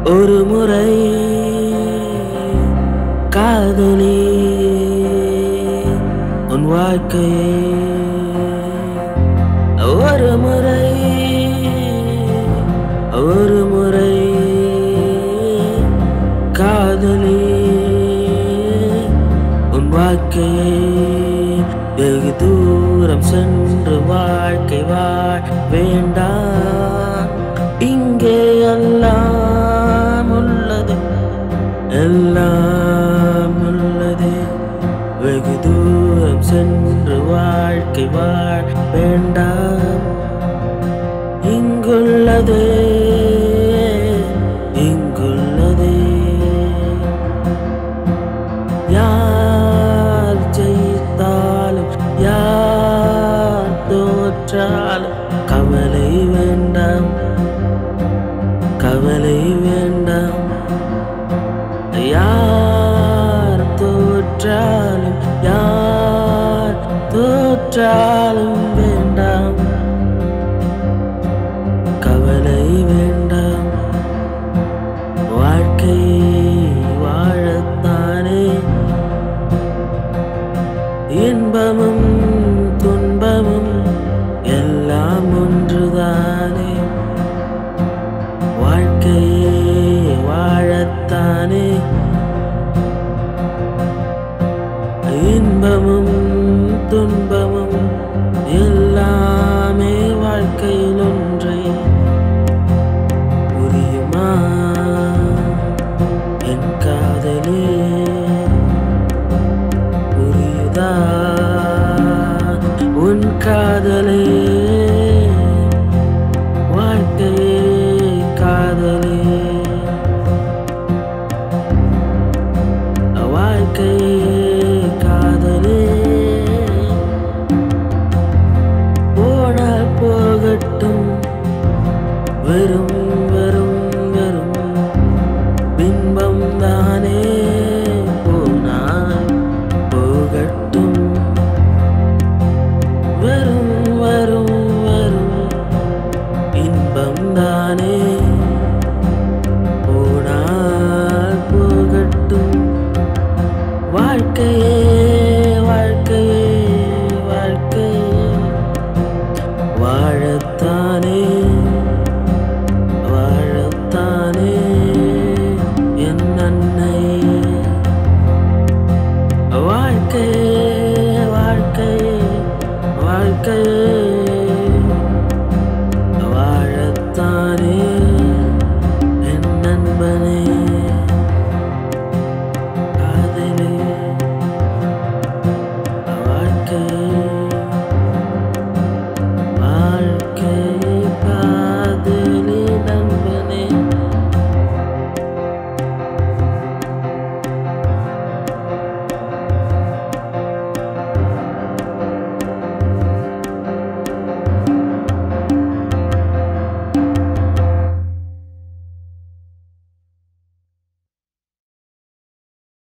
ஒரு முறை காதலி உன் வாழ்க்கையை ஒரு முறை ஒரு முறை காதலி உன் வாழ்க்கையை வெகு தூரம் சென்று வாழ்க்கை வாழ வேண்டாம் இங்கே எல்லாம் உள்ளது எல்லாம் உள்ளது வெகு தூரம் சென்று வாழ்க்கை வாழ வேண்டாம் இங்குள்ளது இங்குள்ளது யார் ஜெயித்தாலும் யார் தோற்றாலும் கவலை வேண்டாம் கவலை வேண்டாம் யார் தோற்றாலும் யார் தோற்றாலும் வேண்டாம் கவலை வேண்டாம் வாழ்க்கை வாழத்தானே இன்பமும் துன்பமும் எல்லாம் ஒன்றுதானே வாழ்க்கையே வாழத்தானே இன்பமும் துன்பமும் எல்லாமே வாழ்க்கையில் ஒன்றை புரியுமா என் காதலே புரியுதா உன் காதலே வாழ்க்கையே காதலே வாழ்க்கையே காதலே போனால் போகட்டும் வெறும் வெறும் வெறும் பின்பம் தானே போனால் போகட்டும் வெறும் வெறும் வெறும் இன்பம் தானே